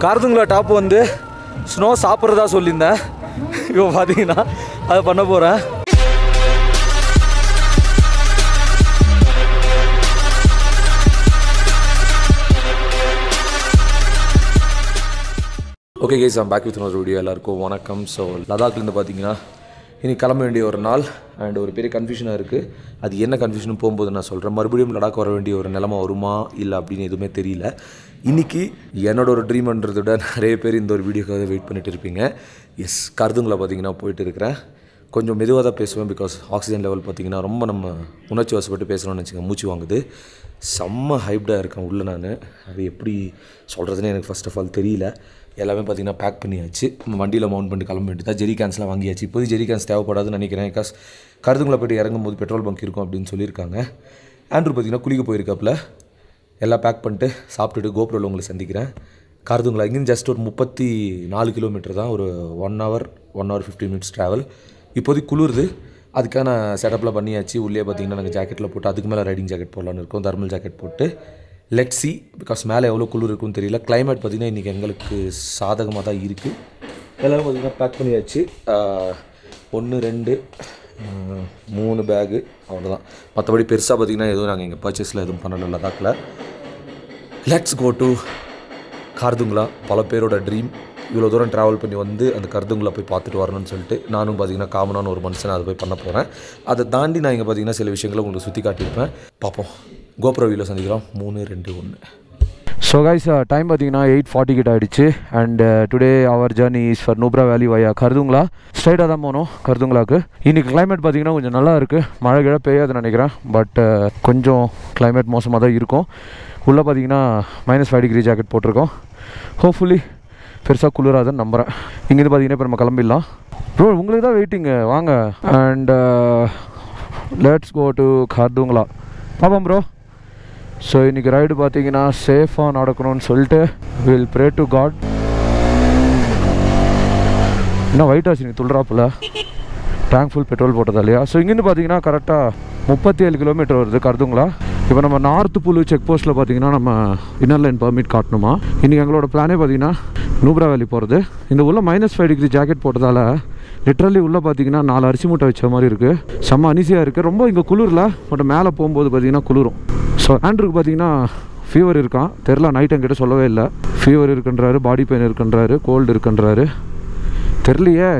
காரதுங்களா top வந்து snow சாப்பிட்றதா சொல்லியிருந்தேன் இப்போ பார்த்தீங்கன்னா அதை பண்ண போகிறேன் okay guys I'm back with ஒரு வீடியோ எல்லாருக்கும் வணக்கம் ஸோ லடாக்லேருந்து பார்த்தீங்கன்னா இனி கிளம்ப வேண்டிய ஒரு நாள் அண்ட் ஒரு பெரிய கன்ஃபியூஷனாக இருக்குது அது என்ன கன்ஃபியூஷன் போகும்போது நான் சொல்கிறேன் மறுபடியும் லடாக் வர வேண்டிய ஒரு நிலமை வருமா இல்லை அப்படின்னு எதுவுமே தெரியல இன்றைக்கி என்னோட ஒரு ட்ரீம்ன்றதை விட நிறைய பேர் இந்த ஒரு வீடியோக்காக வெயிட் பண்ணிட்டு இருப்பீங்க எஸ் கருதுங்களை பார்த்தீங்கன்னா போயிட்டு இருக்கிறேன் கொஞ்சம் மெதுவாக தான் பேசுவேன் பிகாஸ் ஆக்சிஜன் லெவல் பார்த்தீங்கன்னா ரொம்ப நம்ம உணர்ச்சி வசப்பட்டு பேசணும்னு வச்சுங்க மூச்சு வாங்குது செம்ம ஹைப்டாக இருக்கேன் உள்ளே நான் அது எப்படி சொல்கிறதுன்னு எனக்கு ஃபர்ஸ்ட் ஆஃப் ஆல் தெரியல எல்லாமே பார்த்தீங்கன்னா பேக் பண்ணியாச்சு நம்ம வண்டியில் மவுண்ட் பண்ணிட்டு கிளம்ப வேண்டியதா ஜெரி கேன்ஸ்லாம் வாங்கியாச்சு இப்போது ஜெரி கேன்ஸ் தேவைப்படாதுன்னு நினைக்கிறேன் பிகாஸ் கருதுங்களை போய்ட்டு இறங்கும் போது பெட்ரோல் பங்க் இருக்கும் அப்படின்னு சொல்லியிருக்காங்க ஆண்ட்ரூ பார்த்தீங்கன்னா குளிக்க போயிருக்காப்புல எல்லாம் பேக் பண்ணிட்டு சாப்பிட்டுட்டு கோப்ரோவில் உங்களை சந்திக்கிறேன் காரதுங்களா இங்கேருந்து ஜஸ்ட் ஒரு முப்பத்தி நாலு கிலோமீட்டர் தான் ஒரு one hour one hour fifty minutes travel இப்போதைக்கு குளிருது அதுக்கான செட்டப்பில் பண்ணியாச்சு உள்ளே பார்த்தீங்கன்னா நாங்கள் ஜாக்கெட்டில் போட்டு அதுக்கு மேலே ரைடிங் ஜாக்கெட் போடலான்னு இருக்கோம் தர்மல் ஜாக்கெட் போட்டு லெட் சி பிகாஸ் மேலே எவ்வளோ குளிர் இருக்குன்னு தெரியல climate பார்த்தீங்கன்னா இன்றைக்கி எங்களுக்கு சாதகமாக தான் இருக்குது எல்லாமே பார்த்தீங்கன்னா பேக் பண்ணியாச்சு ஒன்று ரெண்டு ஆஹ், மூணு பேகு அவ்வளோதான் மற்றபடி பெருசாக பார்த்தீங்கன்னா எதுவும் நாங்கள் இங்கே பர்ச்சேஸில் எதுவும் பண்ணல லடாக்கில் லெட்ஸ் கோ டு கார்துங்களா பல பேரோட ட்ரீம் இவ்வளோ தூரம் ட்ராவல் பண்ணி வந்து அந்த கருதுங்களை போய் பார்த்துட்டு வரணும்னு சொல்லிட்டு நானும் பார்த்தீங்கன்னா காமனான ஒரு மனுஷன் அதை போய் பண்ண போகிறேன் அதை தாண்டி நான் இங்கே பார்த்தீங்கன்னா சில விஷயங்களை உங்களுக்கு சுற்றி காட்டியிருப்பேன் பார்ப்போம் கோப்ரோ வீடியோ சந்திக்கிறோம் மூணு ரெண்டு ஒன்று ஸோ கைஸ் டைம் பார்த்தீங்கன்னா எயிட் ஃபார்ட்டி கிட்ட ஆயிடுச்சு and today our journey is for Nubra valley via கருதுங்களா ஸ்ட்ரைட்டாக தான் போனோம் கருதுங்களாக்கு இன்னைக்கு climate பார்த்தீங்கன்னா கொஞ்சம் நல்லா இருக்குது மழை கிழ பெய்யாதுன்னு நினைக்கிறேன் பட் கொஞ்சம் climate மோசமாக தான் இருக்கும் உள்ளே பார்த்தீங்கன்னா மைனஸ் ஃபைவ் டிகிரி ஜாக்கெட் போட்டிருக்கோம் ஹோப்ஃபுல்லி பெருசாக குளிராதுன்னு நம்புகிறேன் இங்கேருந்து பார்த்தீங்கன்னா இப்போ நம்ம கிளம்பிடலாம் ப்ரோ உங்களுக்கு தான் வெயிட்டிங்க வாங்க and let's go to Khardungla பாப்போம் ப்ரோ ஸோ இன்றைக்கி ரைடு பார்த்தீங்கன்னா சேஃபாக நடக்கணும்னு சொல்லிட்டு வில் ப்ரே டு காட் இன்னும் ஒயிட் ஆச்சு நீங்கள் துள்ளுறாப்புல டேங்க் ஃபுல் பெட்ரோல் போட்டதா இல்லையா ஸோ இங்கேருந்து பார்த்தீங்கன்னா கரெக்டாக முப்பத்தி ஏழு கிலோமீட்டர் வருது கருதுங்களா இப்போ நம்ம நார்த்து புல்லு செக் போஸ்ட்டில் பார்த்தீங்கன்னா நம்ம இன்னர் லைன் பர்மிட் காட்டணுமா இன்றைக்கி எங்களோட பிளானே பார்த்தீங்கன்னா நூப்ரா வேலி போகிறது இந்த உள்ள மைனஸ் ஃபைவ் டிகிரி ஜாக்கெட் போட்டதால் லிட்ரலி உள்ளே பார்த்தீங்கன்னா நாலு அரிசி மூட்டை வச்ச மாதிரி இருக்குது செம்ம அனிசியாக இருக்குது ரொம்ப இங்கே குளிரில் பட் மேலே போகும்போது பார்த்தீங்கன்னா குளிரும் ஸோ ஆண்ட்ருக்கு பார்த்தீங்கன்னா ஃபீவர் இருக்கான் தெரில நைட் என்கிட்ட சொல்லவே இல்லை ஃபீவர் இருக்குன்றாரு பாடி பெயின் இருக்குன்றாரு கோல்டு இருக்குன்றாரு தெரிலையே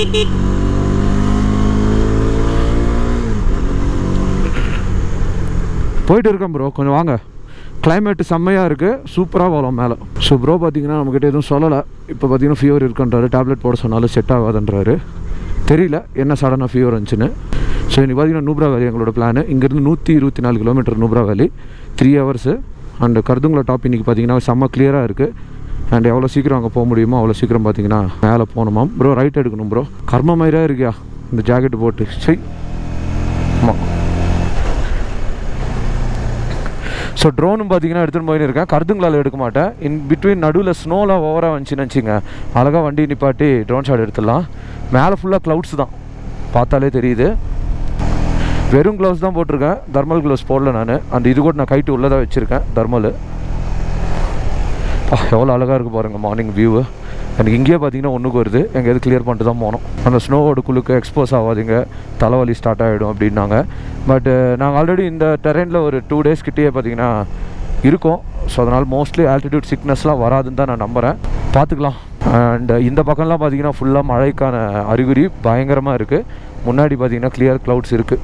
போயிட்டு இருக்கேன் ப்ரோ கொஞ்சம் வாங்க climate செம்மையாக இருக்குது சூப்பராக வரும் மேலே ஸோ ப்ரோ பார்த்தீங்கன்னா நம்மக்கிட்ட எதுவும் சொல்லலை இப்போ பார்த்தீங்கன்னா ஃபீவர் இருக்குன்றாரு டேப்லெட் போட சொன்னாலும் செட் ஆகாதுன்றாரு தெரியல என்ன சடனாக ஃபீவர் வந்துச்சுன்னு ஸோ இன்னைக்கு பார்த்தீங்கன்னா நூப்ரா வேலி எங்களோட பிளான் இங்கேருந்து நூற்றி இருபத்தி நாலு kilometre Nubra valley three hours and Khardungla top இன்னைக்கு பார்த்தீங்கன்னா செம்ம கிளியராக இருக்குது அண்ட் எவ்வளோ சீக்கிரம் அங்கே போக முடியுமோ அவ்வளோ சீக்கிரம் பார்த்தீங்கன்னா மேலே போகணுமாம் ப்ரோ ரைட் எடுக்கணும் ப்ரோ கர்ம மாதிரியாக இருக்கியா இந்த ஜாக்கெட் போட்டு சரி ஆமாம் ஸோ ட்ரோனும் பார்த்தீங்கன்னா எடுத்துகிட்டு போயின்னு இருக்கேன் கருதுங்களால் எடுக்க மாட்டேன் இன் பிட்வீன் நடுவில் ஸ்னோலாம் ஓவராக வந்துச்சுன்னு வச்சுங்க அழகாக வண்டி நிப்பாட்டி ட்ரோன் ஷாட் எடுத்துடலாம் மேலே ஃபுல்லாக க்ளவுட்ஸ் தான் பார்த்தாலே தெரியுது வெறும் க்ளவுஸ் தான் போட்டிருக்கேன் தர்மல் க்ளவுஸ் போடல நான் அந்த இது கூட நான் கைட்டு உள்ளே தான் வச்சுருக்கேன் தர்மல் எவ்வளோ அழகாக இருக்குது பாருங்கள் மார்னிங் வியூவு எனக்கு இங்கேயே பார்த்தீங்கன்னா ஒன்றுக்கு வருது எங்கேயாவது கிளியர் பண்ணிட்டு தான் போனோம் அந்த ஸ்னோவோட குழுக்கு எக்ஸ்போஸ் ஆகாதீங்க தலைவலி ஸ்டார்ட் ஆகிடும் அப்படின்னாங்க பட் நாங்கள் ஆல்ரெடி இந்த டெரெயினில் ஒரு டூ டேஸ் கிட்டேயே பார்த்தீங்கன்னா இருக்கோம் ஸோ அதனால் மோஸ்ட்லி ஆல்டிடியூட் சிக்னஸ்லாம் வராதுன்னு தான் நான் நம்புகிறேன் பார்த்துக்கலாம் அண்ட் இந்த பக்கம்லாம் பார்த்தீங்கன்னா ஃபுல்லாக மழைக்கான அறிகுறி பயங்கரமாக இருக்குது முன்னாடி பார்த்தீங்கன்னா கிளியர் க்ளவுட்ஸ் இருக்குது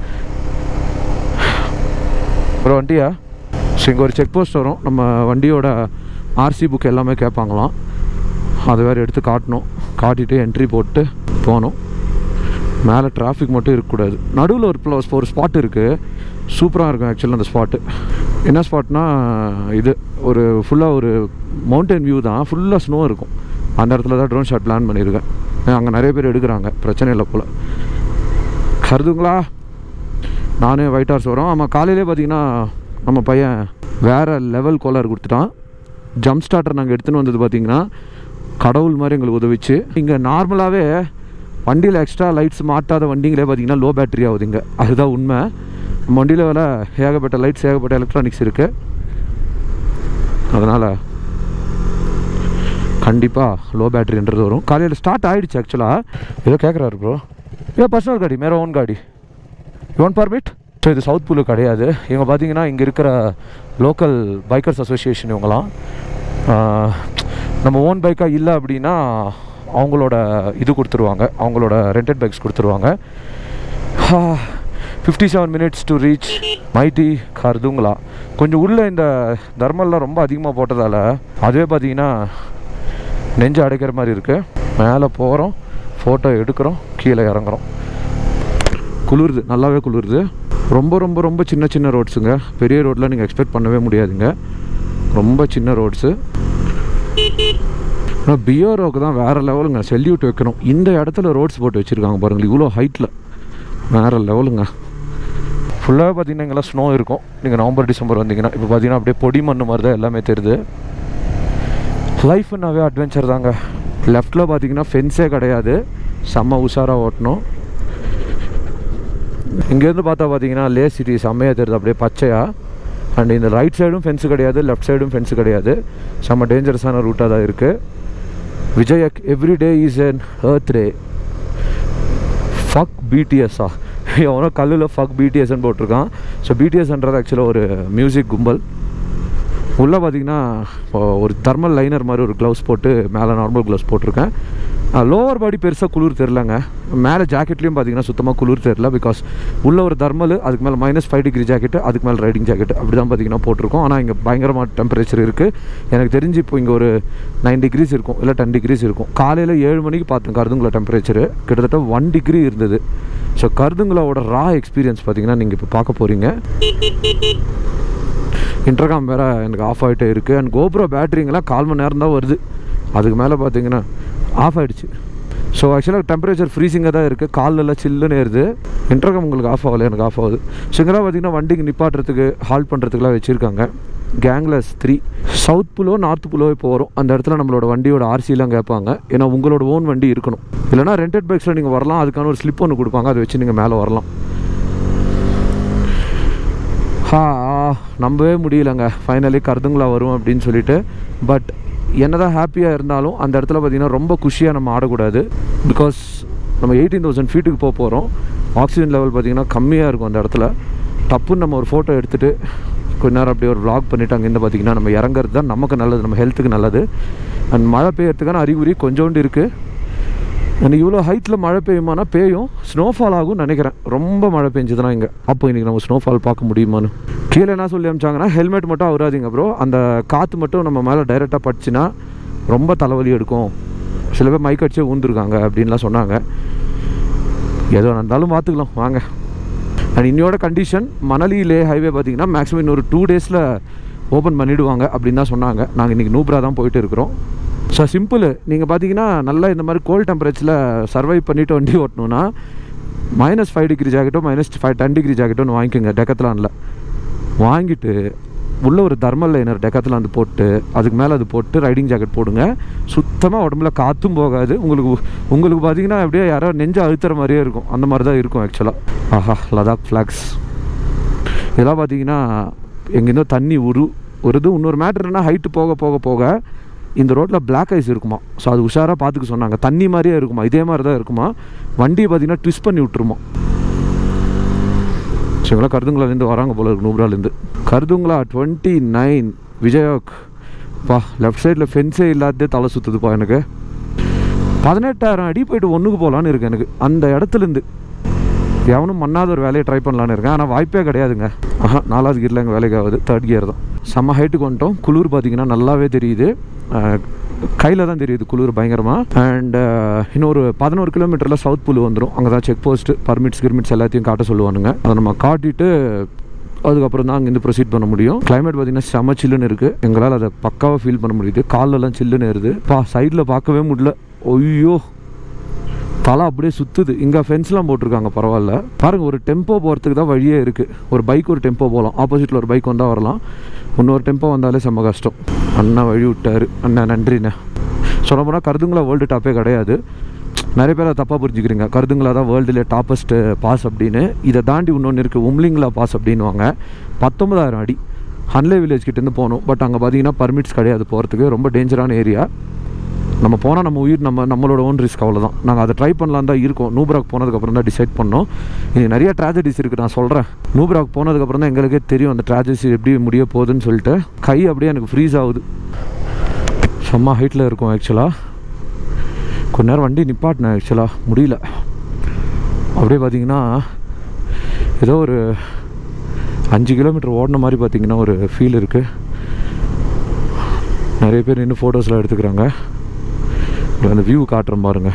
ப்ரோ வண்டியா ஸோ இங்கே ஒரு செக் போஸ்ட் வரும் நம்ம வண்டியோட ஆர்சி புக் எல்லாமே கேட்பாங்களாம் அதை வேறு எடுத்து காட்டணும் காட்டிட்டு என்ட்ரி போட்டு போகணும் மேலே டிராஃபிக் மட்டும் இருக்கக்கூடாது நடுவில் ஒரு ப்ளஸ் ஒரு ஸ்பாட் இருக்குது சூப்பராக இருக்கும் ஆக்சுவலாக அந்த ஸ்பாட்டு என்ன ஸ்பாட்னா இது ஒரு ஃபுல்லாக ஒரு மவுண்டன் வியூ தான் ஃபுல்லாக ஸ்னோ இருக்கும் அந்த இடத்துல தான் ட்ரோன் ஷாட் பிளான் பண்ணியிருக்கேன் அங்கே நிறைய பேர் எடுக்கிறாங்க பிரச்சனை இல்லை போல் கருதுங்களா நானே ஒயிட் ஹார்ஸ் வரோம் ஆமாம் காலையிலே பார்த்தீங்கன்னா நம்ம பையன் வேறு லெவல் கோலர் கொடுத்துட்டான் ஜம்ப் ஸ்டார்டர் நாங்கள் எடுத்துன்னு வந்தது பார்த்தீங்கன்னா கடவுள் மாதிரி எங்களுக்கு உதவிச்சு இங்கே நார்மலாகவே வண்டியில் எக்ஸ்ட்ரா லைட்ஸ் மாட்டாத வண்டிங்களே பார்த்தீங்கன்னா லோ பேட்டரி ஆகுது இங்கே அதுதான் உண்மை நம்ம வண்டியில் வேலை ஏகப்பட்ட லைட்ஸ் ஏகப்பட்ட எலக்ட்ரானிக்ஸ் இருக்குது அதனால் கண்டிப்பாக லோ பேட்டரின்றது வரும் காலையில் ஸ்டார்ட் ஆகிடுச்சு ஆக்சுவலாக ஏதோ கேட்குறாரு ப்ரோ ஏ பர்சனல் காடி மேரோ ஓன் காடி ஒன் பர்மிட் ஸோ இது சவுத் புல்லு கிடையாது இவங்க பார்த்தீங்கன்னா இங்கே இருக்கிற லோக்கல் பைக்கர்ஸ் அசோசியேஷன் இவங்களாம் ஆஹ், நம்ம ஓன் பைக்காக இல்லை அப்படின்னா அவங்களோட இது கொடுத்துருவாங்க அவங்களோட ரெண்டட் பைக்ஸ் கொடுத்துருவாங்க fifty seven minutes to reach மைட்டி கர்துங்களா கொஞ்சம் உள்ளே இந்த தர்மல்லாம் ரொம்ப அதிகமாக போட்டதால் அதுவே பார்த்தீங்கன்னா நெஞ்சு அடைக்கிற மாதிரி இருக்குது மேலே போகிறோம் ஃபோட்டோ எடுக்கிறோம் கீழே இறங்குறோம் குளிருது நல்லாவே குளிருது ரொம்ப ரொம்ப ரொம்ப சின்ன சின்ன ரோட்ஸுங்க பெரிய ரோட்டில் நீங்கள் எக்ஸ்பெக்ட் பண்ணவே முடியாதுங்க ரொம்ப சின்ன ரோட்ஸு ஆனால் பியோரோக்கு தான் வேறு லெவலுங்க செல்யூட் வைக்கணும் இந்த இடத்துல ரோட்ஸ் போட்டு வச்சுருக்காங்க பாருங்கள் இவ்வளோ ஹைட்டில் வேறு லெவலுங்க ஃபுல்லாக பார்த்தீங்கன்னா இங்கெல்லாம் ஸ்னோ இருக்கும் நீங்கள் நவம்பர் டிசம்பர் வந்தீங்கன்னா இப்போ பார்த்தீங்கன்னா அப்படியே பொடி மண்ணு மாதிரி தான் எல்லாமே தெரியுது லைஃப்னாவே அட்வென்ச்சர் தாங்க லெஃப்ட்டில் பார்த்தீங்கன்னா ஃபென்ஸே கிடையாது செம்ம உஷாராக ஓட்டணும் இங்கேருந்து பார்த்தா பார்த்தீங்கன்னா லே சிட்டி செம்மையாக தெரியுது அப்படியே பச்சையாக அண்ட் இந்த ரைட் சைடும் ஃபென்ஸு கிடையாது லெஃப்ட் சைடும் ஃபென்ஸு கிடையாது செம்ம டேஞ்சரஸான ரூட்டாக தான் இருக்குது Vijay every day is an earth day fuck பிடிஎஸ்ஸா எவனோ கல்லில் ஃபக் பிடிஎஸ்ன்னு போட்டிருக்கான் ஸோ பிடிஎஸ்ன்றது ஆக்சுவலாக ஒரு மியூசிக் கும்பல் உள்ளே பார்த்தீங்கன்னா ஒரு தர்மல் லைனர் மாதிரி ஒரு க்ளவுஸ் போட்டு மேலே நார்மல் க்ளவுஸ் போட்டிருக்கேன் லோவர் பாடி பெருசாக குளிர் தெரிலங்க மேலே ஜாக்கெட்லேயும் பார்த்தீங்கன்னா சுத்தமாக குளிர் தெரில பிகாஸ் உள்ள ஒரு தர்மல் அதுக்கு மேலே மைனஸ் ஃபைவ் டிகிரி ஜாக்கெட்டு அதுக்கு மேலே ரைடிங் ஜாக்கெட் அப்படி தான் பார்த்தீங்கன்னா போட்டிருக்கோம் ஆனால் இங்கே பயங்கரமாக டெம்பரேச்சர் இருக்குது எனக்கு தெரிஞ்சு இப்போ இங்கே ஒரு நைன் டிகிரிஸ் இருக்கும் இல்லை டென் டிகிரிஸ் இருக்கும் காலையில் ஏழு மணிக்கு பார்த்தேன் கருதுங்குள டெம்பரேச்சரு கிட்டத்தட்ட ஒன் டிகிரி இருந்தது ஸோ கருதுங்குளாவோட ரா எக்ஸ்பீரியன்ஸ் பார்த்தீங்கன்னா நீங்கள் இப்போ பார்க்க போகிறீங்க இன்டர்காம் வேறு எனக்கு ஆஃப் ஆகிட்டே இருக்குது அண்ட் கோப்ரோ பேட்டரிங்கெல்லாம் கால் மணி நேரம் தான் வருது அதுக்கு மேலே பார்த்தீங்கன்னா ஆஃப் ஆகிடுச்சு ஸோ ஆக்சுவலாக டெம்பரேச்சர் ஃப்ரீசிங்காக தான் இருக்குது காலெல்லாம் சில்லுன்னு ஏறுது இன்டர்காம் உங்களுக்கு ஆஃப் ஆகல எனக்கு ஆஃப் ஆகுது ஸோ இங்கெல்லாம் பார்த்தீங்கன்னா வண்டிக்கு நிப்பாட்டுறதுக்கு ஹால் பண்ணுறதுக்குலாம் வச்சுருக்காங்க கேங்லஸ் three south Pullu north Pullu இப்போ வரும் அந்த இடத்துல நம்மளோட வண்டியோட ஆர்சிலாம் கேட்பாங்க ஏன்னா உங்களோட ஓன் வண்டி இருக்கணும் இல்லைனா ரெண்டட் பைக்ஸில் நீங்கள் வரலாம் அதுக்கான ஒரு ஸ்லிப் ஒன்று கொடுப்பாங்க அதை வச்சு நீங்கள் மேலே வரலாம் ஹா நம்பவே முடியலங்க ஃபைனலி கருதுங்களா வரும் அப்படின்னு சொல்லிட்டு பட் என்னதான் ஹாப்பியாக இருந்தாலும் அந்த இடத்துல பார்த்தீங்கன்னா ரொம்ப குஷியாக நம்ம ஆடக்கூடாது பிகாஸ் நம்ம எயிட்டீன் தௌசண்ட் ஃபீட்டுக்கு போக போகிறோம் ஆக்சிஜன் லெவல் பார்த்தீங்கன்னா கம்மியாக இருக்கும் அந்த இடத்துல டப்புன்னு நம்ம ஒரு ஃபோட்டோ எடுத்துகிட்டு கொஞ்ச நேரம் அப்படியே ஒரு vlog பண்ணிவிட்டு அங்கேருந்து பார்த்தீங்கன்னா நம்ம இறங்குறது தான் நமக்கு நல்லது நம்ம ஹெல்த்துக்கு நல்லது அண்ட் மழை பெய்யறதுக்கான அறிகுறி கொஞ்சோண்டு இருக்குது அண்ட் இவ்வளோ ஹைட்டில் மழை பெய்யுமானா பெய்யும் ஸ்னோஃபால் ஆகும் நினைக்கிறேன் ரொம்ப மழை பெஞ்சதுன்னா இங்கே அப்போ இன்றைக்கி நம்ம ஸ்னோஃபால் பார்க்க முடியுமான்னு கீழே என்ன சொல்லி அமிச்சாங்கன்னா ஹெல்மெட் மட்டும் அவராதீங்க ப்ரோ அந்த காற்று மட்டும் நம்ம மேலே டைரெக்டாக பட்டுச்சுன்னா ரொம்ப தலைவலி எடுக்கும் சில பேர் மைக் அடிச்சே ஊந்துருக்காங்க அப்படின்லாம் சொன்னாங்க ஏதோ நடந்தாலும் பார்த்துக்கலாம் வாங்க அண்ட் இன்னையோட கண்டிஷன் மணலி லே ஹைவே பார்த்தீங்கன்னா மேக்ஸிமம் இன்னொரு டூ டேஸில் ஓப்பன் பண்ணிவிடுவாங்க அப்படின்னு தான் சொன்னாங்க நாங்கள் இன்றைக்கி நூப்ரா தான் போயிட்டு இருக்கிறோம் ஸோ சிம்பிள் நீங்கள் பார்த்தீங்கன்னா நல்லா இந்த மாதிரி கோல்ட் டெம்பரேச்சரில் சர்வைவ் பண்ணிட்டு வண்டி ஓட்டணுன்னா மைனஸ் ஃபைவ் டிகிரி ஜாக்கெட்டோ மைனஸ் ஃபைவ் டென் டிகிரி ஜாக்கெட்டோன்னு வாங்கிக்கோங்க டெக்கத்லானில் வாங்கிட்டு உள்ள ஒரு தர்மல் லைனர் டெக்கத்தில் வந்து போட்டு அதுக்கு மேலே அது போட்டு ரைடிங் ஜாக்கெட் போடுங்க சுத்தமாக உடம்புல காற்றும் போகாது உங்களுக்கு உங்களுக்கு பார்த்தீங்கன்னா அப்படியே யாரோ நெஞ்சு அழுத்துற மாதிரியே இருக்கும் அந்த மாதிரி தான் இருக்கும் ஆக்சுவலாக ஆஹா லடாக் ஃப்ளாக்ஸ் இதெல்லாம் பார்த்தீங்கன்னா எங்கேருந்தோ தண்ணி உரு வருது இன்னொரு மேட்டர்னா ஹைட்டு போக போக போக இந்த ரோட்டில் பிளாக் ஐஸ் இருக்குமா ஸோ அது உஷாராக பார்த்துக்க சொன்னாங்க தண்ணி மாதிரியே இருக்குமா இதே மாதிரி தான் இருக்குமா வண்டியை பார்த்தீங்கன்னா ட்விஸ்ட் பண்ணி விட்டுருமா ஸோ இவங்களாம் கருதுங்களாலேருந்து வராங்க போல இருக்கு நூப்ராலேருந்து கருதுங்களா டுவெண்ட்டி நைன் விஜயாக் பா லெஃப்ட் சைடில் ஃபென்ஸே இல்லாததே தலை சுற்றுதுப்பா எனக்கு பதினெட்டாயிரம் அடி போயிட்டு ஒன்றுக்கு போகலான்னு இருக்கு எனக்கு அந்த இடத்துலேருந்து எவனும் மண்ணாத ஒரு வேலையை ட்ரை பண்ணலான்னு இருக்கேன் ஆனால் வாய்ப்பே கிடையாதுங்க ஆஹா நாலாவது கியரில் எங்கள் வேலைக்கு ஆகுது தேர்ட் கியர் தான் செம்ம ஹைட்டுக்கு வந்துட்டோம் குளிர் பார்த்தீங்கன்னா நல்லாவே தெரியுது கையில் தான் தெரியுது குளிர் பயங்கரமாக அண்ட் இன்னொரு பதினோரு கிலோமீட்டரில் சவுத் புல் வந்துடும் அங்கே தான் செக் போஸ்ட்டு பர்மிட்ஸ் கிர்மிட்ஸ் எல்லாத்தையும் காட்ட சொல்லுவானுங்க அதை நம்ம காட்டிட்டு அதுக்கப்புறம் தான் அங்கேருந்து ப்ரொசீட் பண்ண முடியும் கிளைமேட் பார்த்தீங்கன்னா செம சில்லுன்னு இருக்குது எங்களால் அதை பக்காவாக ஃபீல் பண்ண முடியுது கால்லெல்லாம் சில்லுன்னு ஏறுது பா சைடில் பார்க்கவே முடியல ஐயோ தலை அப்படியே சுற்றுது இங்கே ஃபென்ஸ்லாம் போட்டிருக்காங்க பரவாயில்ல பாருங்கள் ஒரு டெம்போ போகிறதுக்கு தான் வழியே இருக்குது ஒரு பைக் ஒரு டெம்போ போகலாம் ஆப்போசிட்டில் ஒரு பைக் வந்தால் வரலாம் இன்னொரு டெம்போ வந்தாலே செம்ம கஷ்டம் அண்ணா வழி விட்டாரு அண்ணா நன்றிண்ணே சொல்ல போனால் கருதுங்களா வேர்ல்டு டாப்பே கிடையாது நிறைய பேர் அதை தப்பாக புரிஞ்சுக்கிறீங்க கருதுங்களா தான் வேர்ல்டுலேயே டாப்பஸ்ட்டு பாஸ் அப்படின்னு இதை தாண்டி இன்னொன்று இருக்குது உம்லிங்களா பாஸ் அப்படின்வாங்க பத்தொன்பதாயிரம் அடி ஹன்லே வில்லேஜ் கிட்டேருந்து போகணும் பட் அங்கே பார்த்தீங்கன்னா பர்மிட்ஸ் கிடையாது போகிறதுக்கு ரொம்ப டேஞ்சரான ஏரியா நம்ம போனால் நம்ம உயிர் நம்ம நம்மளோட ஓன் ரிஸ்க் அவ்வளோதான் நாங்கள் அதை ட்ரை பண்ணலாம் தான் இருக்கோம் நூப்ராக் போனதுக்கப்புறம் தான் டிசைட் பண்ணோம் இனி நிறைய ட்ராஜடிஸ் இருக்குது நான் சொல்கிறேன் நூப்ராக் போனதுக்கப்புறம் தான் எங்களுக்கே தெரியும் அந்த ட்ராஜடிஸ் எப்படி முடிய போகுதுன்னு சொல்லிட்டு கை அப்படியே எனக்கு ஃப்ரீஸ் ஆகுது செம்ம ஹைட்டில் இருக்கும் ஆக்சுவலாக கொஞ்ச நேரம் வண்டி நிப்பாட்டினேன் ஆக்சுவலாக முடியல அப்படியே பார்த்தீங்கன்னா ஏதோ ஒரு அஞ்சு கிலோமீட்டர் ஓடின மாதிரி பார்த்தீங்கன்னா ஒரு ஃபீல் இருக்குது நிறைய பேர் நின்று ஃபோட்டோஸ்லாம் எடுத்துக்கிறாங்க உங்களுக்கு அந்த வியூ காட்டுறேன் பாருங்க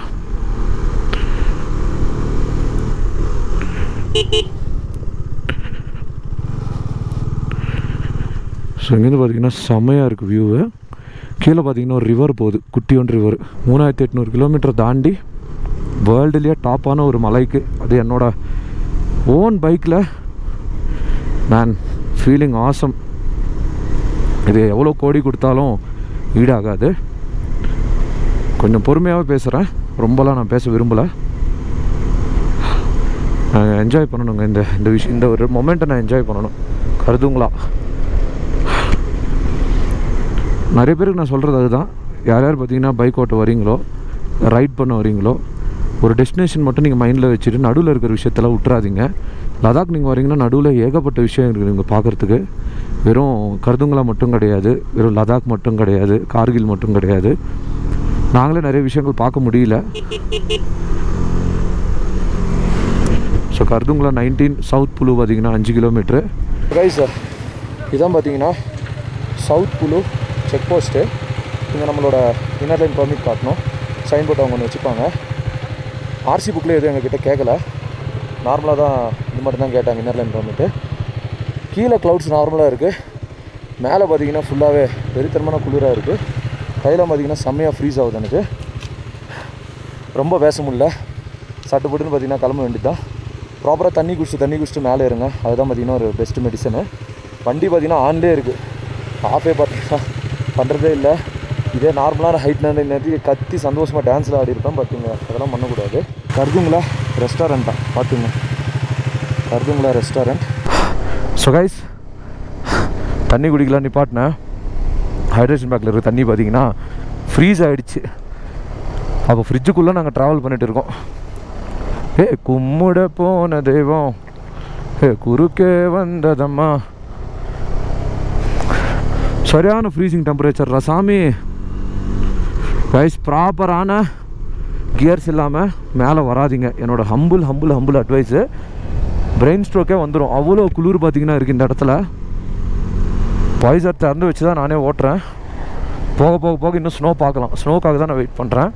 ஸோ இங்கேருந்து பார்த்தீங்கன்னா செம்மையாக இருக்குது வியூவு கீழே பார்த்தீங்கன்னா ஒரு ரிவர் போகுது குட்டியோன் ரிவர் மூணாயிரத்தி எட்நூறு கிலோமீட்டர் தாண்டி வேர்ல்டுலேயே டாப்பான ஒரு மலைக்கு அது என்னோட ஓன் பைக்கில் மேன் ஃபீலிங் ஆசம் இது எவ்வளோ கோடி கொடுத்தாலும் ஈடாகாது கொஞ்சம் பொறுமையாகவே பேசுகிறேன் ரொம்பலாம் நான் பேச விரும்பலை என்ஜாய் பண்ணணுங்க இந்த இந்த விஷயம் இந்த ஒரு மொமெண்ட்டை நான் என்ஜாய் பண்ணணும் கருதுங்களா நிறைய பேருக்கு நான் சொல்கிறது அதுதான் யார் யார் பார்த்தீங்கன்னா பைக் ஓட்ட வரீங்களோ ரைட் பண்ண வரீங்களோ ஒரு டெஸ்டினேஷன் மட்டும் நீங்கள் மைண்டில் வச்சுட்டு நடுவில் இருக்கிற விஷயத்தெல்லாம் விட்டுறாதீங்க லடாக் நீங்கள் வரீங்கன்னா நடுவில் ஏகப்பட்ட விஷயம் இருக்குது நீங்கள் பார்க்குறதுக்கு வெறும் கருதுங்களா மட்டும் கிடையாது வெறும் லடாக் மட்டும் கிடையாது கார்கில் மட்டும் கிடையாது நாங்களே நிறைய விஷயங்கள் பார்க்க முடியல ஸோ கருதுங்களா நைன்டீன் சவுத் புழு பார்த்தீங்கன்னா அஞ்சு கிலோமீட்ரு ரைட் சார் இதான் பார்த்தீங்கன்னா சவுத் புழு செக் போஸ்ட்டு இங்கே நம்மளோட இன்னர் லைன் பர்மிட் காட்டணும் சைன் போர்ட் அவங்க ஒன்று வச்சுப்பாங்க ஆர்சி புக்கில் எதுவும் எங்ககிட்ட கேட்கல நார்மலாக தான் இது மட்டும் தான் கேட்டாங்க இன்னர் லைன் பர்மிட்டு கீழே க்ளவுட்ஸ் நார்மலாக இருக்குது மேலே பார்த்தீங்கன்னா ஃபுல்லாகவே வெறித்தனமான குளிராக இருக்குது கையில் பார்த்தீங்கன்னா செம்மையாக ஃப்ரீஸ் ஆகுது எனக்கு ரொம்ப பேச முடியல சட்டு போட்டுன்னு பார்த்தீங்கன்னா கிளம்ப வேண்டியது தான் ப்ராப்பராக தண்ணி குடிச்சு தண்ணி குடிச்சிட்டு மேலே இருங்க அதுதான் பார்த்தீங்கன்னா ஒரு பெஸ்ட் மெடிசனு வண்டி பார்த்தீங்கன்னா ஆன்லேயே இருக்குது ஆஃபே பார்த்தீங்கன்னா பண்ணுறதே இல்லை இதே நார்மலான ஹைட்ல நேரத்துக்கு கத்தி சந்தோஷமாக டான்ஸில் ஆடி இருப்பேன் பார்த்துங்க அதெல்லாம் பண்ணக்கூடாது கருதுங்களா ரெஸ்டாரண்ட்டா பார்த்துங்க கருதுங்களா ரெஸ்டாரண்ட் ஸோ கைஸ் தண்ணி குடிக்கலாம் நிப்பாட்டினேன் ஹைட்ரேஷன் பேக்கில் இருக்க தண்ணி பார்த்தீங்கன்னா ஃப்ரீஸ் ஆகிடுச்சு அப்போ ஃப்ரிட்ஜுக்குள்ளே நாங்கள் ட்ராவல் பண்ணிட்டு இருக்கோம் ஏ கும்முட போன தெய்வம் ஏ குறுக்கே வந்ததம்மா சரியான ஃப்ரீசிங் டெம்பரேச்சர் சாமி கைஸ் ப்ராப்பரான கியர்ஸ் இல்லாமல் மேலே வராதீங்க என்னோட humble humble humble advice brain ஸ்ட்ரோக்கே வந்துடும் அவ்வளோ குளிர் பார்த்தீங்கன்னா இருக்குது இந்த இடத்துல பாய்சர் திறந்து வச்சு தான் நானே ஓட்டுறேன் போக போக போக இன்னும் ஸ்னோ பார்க்கலாம் ஸ்னோக்காக தான் நான் வெயிட் பண்ணுறேன்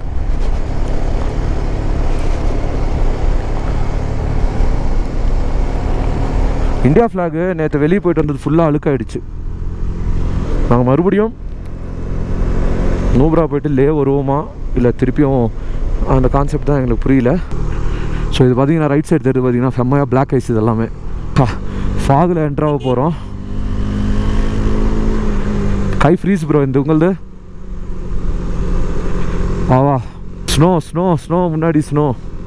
இந்தியா ஃப்ளாகு நேற்று வெளியே போயிட்டு வந்தது ஃபுல்லாக அழுக்காயிடுச்சு நாங்கள் மறுபடியும் நூப்ரா போயிட்டு லே வருவோமா இல்லை திருப்பியும் அந்த கான்செப்ட் தான் எங்களுக்கு புரியல ஸோ இது பார்த்தீங்கன்னா ரைட் சைடு தெரியுது பார்த்தீங்கன்னா செம்மையாக பிளாக் ஐஸ் இது எல்லாமே ஃபாகில் என்ட்ராக போகிறோம் கை ஃப்ரீஸ் ப்ரோ இந்த உங்களது வா வா ஸ்னோ ஸ்னோ ஸ்னோ முன்னாடி ஸ்னோ